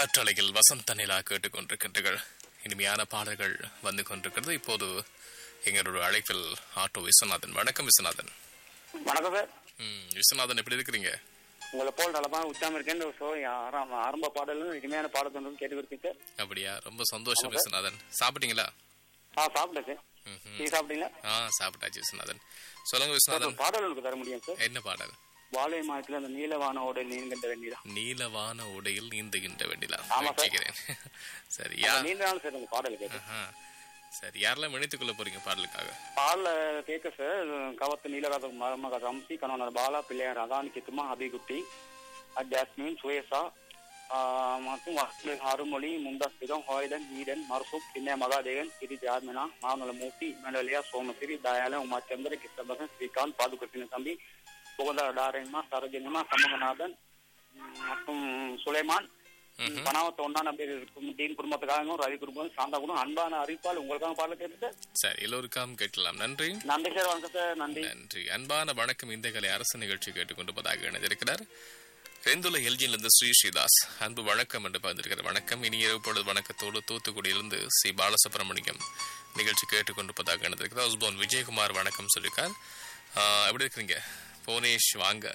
காற்றலையில் வசந்த நிலா கேட்டுக்கொண்டிருக்கின்றீர்கள் இனிமையான பாடல்கள் வந்து கொண்டிருக்கிறது இப்போது எங்களோட அழைப்பில் ஆட்டோ விஸ்வநாதன் வணக்கம் விஸ்வநாதன் வணக்கம் சார் ம், விஸ்வநாதன் எப்படி இருக்கிறீங்க உங்களை போல் நலமா உச்சாம இருக்கேன் ஸோ ஆரம்ப ஆரம்ப பாடலும் இனிமையான பாடல் ஒன்று கேட்டுக்கிட்டு சார் அப்படியா ரொம்ப சந்தோஷம் விஸ்வநாதன் சாப்பிட்டீங்களா ஆ சாப்பிட்டேன் சார் ம்ஹும். நீ சாப்பிட்டீங்களா ஆ சாப்பிட்டாச்சு விஸ்வநாதன் சொல்லுங்க சார் விஸ்வநாதன் ஒரு பாடல் உங்களுக்கு தர முடியும் சார் என்ன பாடல் வாழை மாதத்துல அந்த நீலவானோட நீங்கின்ற வெண்ணிலா நீலவான உடையில் நீந்துகின்ற வெண்டிலா ஆமா சார். வச்சுக்கிறேன் சரி யா நீண்ட நாள் சார் அந்த பாடல் கேட்டு ஆஹா. சரி யாரெல்லாம் இணைத்துக் கொள்ள போறீங்க பாடலுக்காக பாடல கேட்க சார் கவத்து நீலராத மருமக ரம்சி கணவனர் பாலா பிள்ளையார் அதானி கித்துமா அபிகுட்டி ஜாஸ்மின் சுயேசா ஆ, மற்றும் வசந்த் அருமொழி முந்தாஸ்திகம் ஹோய்தன் ஈடன் மர்சூப் பின்ன மகாதேவன் சிறி ஜார்மினா மாநல மூர்த்தி மெண்டலியா சோமசிரி தயால உமாச்சந்திர கிருஷ்ணபகன் ஸ்ரீகாந்த் பாதுகிருஷ்ண தம்பி புகழ டாரன்மா சரோஜனிமா சண்முகநாதன் ம், மற்றும் சுலைமான் பணாவத்தை ஒன்னா நம்பி இருக்கும் டீன் குடும்பத்துக்காகவும் ரவி குடும்பம் சாந்தா குடும்பம் அன்பான அறிவிப்பால் உங்களுக்காக பாடல கேட்டு சார் சரி எல்லோருக்காம் கேட்கலாம் நன்றி நன்றி சார் வணக்கம் சார் நன்றி நன்றி அன்பான வணக்கம் இந்த கலை அரசு நிகழ்ச்சி கேட்டுக்கொண்டிருப்பதாக இணைந்திருக்கிறார் ரெந்துல எல்ஜியிலிருந்து ஸ்ரீ ஸ்ரீதாஸ் அன்பு வணக்கம் என்று பகிர்ந்திருக்கிறார் வணக்கம் இனி இரவு பொழுது வணக்கத்தோடு தூத்துக்குடியிலிருந்து சி பாலசுப்ரமணியம் நிகழ்ச்சி கேட்டுக்கொண்டிருப்பதாக இணைந்திருக்கிறார் உஸ்போன் விஜயகுமார் வணக்கம் சொல்லியிருக்கார் ஆஹ், எப்படி இருக்கிறீங்க புவனேஷ் வாங்க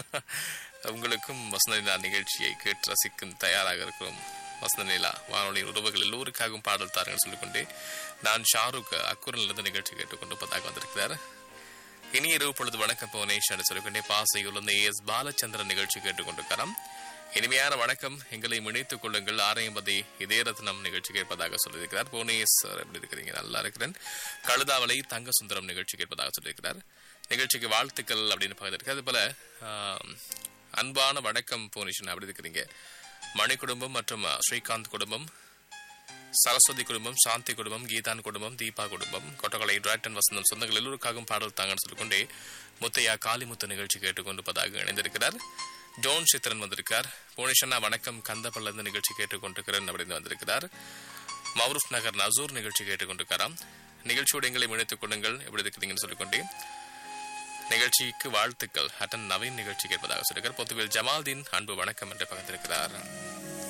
உங்களுக்கும் வசந்தநிலா நிகழ்ச்சியை கேட்டு ரசிக்கும் தயாராக இருக்கிறோம் வசந்தநிலா வானொலி உறவுகள் எல்லோருக்காகவும் பாடல் தாருங்கள் சொல்லிக்கொண்டே நான் ஷாருக் அக்குரிலிருந்து நிகழ்ச்சி கேட்டுக்கொண்டிருப்பதாக வந்திருக்கிறார் இனி இரவு பொழுது வணக்கம் புவனேஷ் என்று சொல்லிக்கொண்டே பாசையுள்ள எஸ் பாலச்சந்திரன் நிகழ்ச்சி கேட்டுக்கொண்டிருக்கிறோம் இனிமையான வணக்கம் எங்களை இணைத்துக் கொள்ளுங்கள் ஆரையம்பதி இதயரத்னம் நிகழ்ச்சி கேட்பதாக சொல்லியிருக்கிறார் புவனேஷ் சார் எப்படி இருக்கிறீங்க நல்லா இருக்கிறேன் கழுதாவளை தங்க சுந்தரம் நிகழ்ச்சி கேட்பதாக சொல்லியிருக்கிறார் நிகழ்ச்சிக்கு வாழ்த்துக்கள் அப்படின்னு பகிர்ந்திருக்கு அது போல ஆம், அன்பான வணக்கம் புவனேஷன் அப்படி இருக்கிறீங்க மணி குடும்பம் மற்றும் அஹ், ஸ்ரீகாந்த் குடும்பம் சரஸ்வதி குடும்பம் சாந்தி குடும்பம் கீதான் குடும்பம் தீபா குடும்பம் கொட்டகலை டிராக்டன் வசந்தம் சொந்தங்கள் எல்லோருக்காகவும் பாடல் தாங்கன்னு சொல்லிக்கொண்டே முத்தையா காளிமுத்து நிகழ்ச்சி கேட்டுக்கொண்டிருப்பதாக இணைந்திருக்கிறார் ஜோன் சித்திரன் வந்திருக்கார் புவனேஷன்னா வணக்கம் கந்தப்பள்ளந்து நிகழ்ச்சி கேட்டுக்கொண்டிருக்கிறேன் அப்படின்னு வந்திருக்கிறார் மவுரூப் நகர் நசூர் நிகழ்ச்சி கேட்டுக்கொண்டிருக்காராம் நிகழ்ச்சியோடு எங்களை இணைத்துக் கொள்ளுங்கள் எப்படி இருக்கிறீங்கன்னு சொல்லிக்கொண்டே நிகழ்ச்சிக்கு வாழ்த்துக்கள் அட்டன் நவீன் நிகழ்ச்சி கேட்பதாக சொல்லியிருக்கார் பொத்துவில் ஜமால்தீன் அன்பு வணக்கம் என்று பகிர்ந்திருக்கிறார்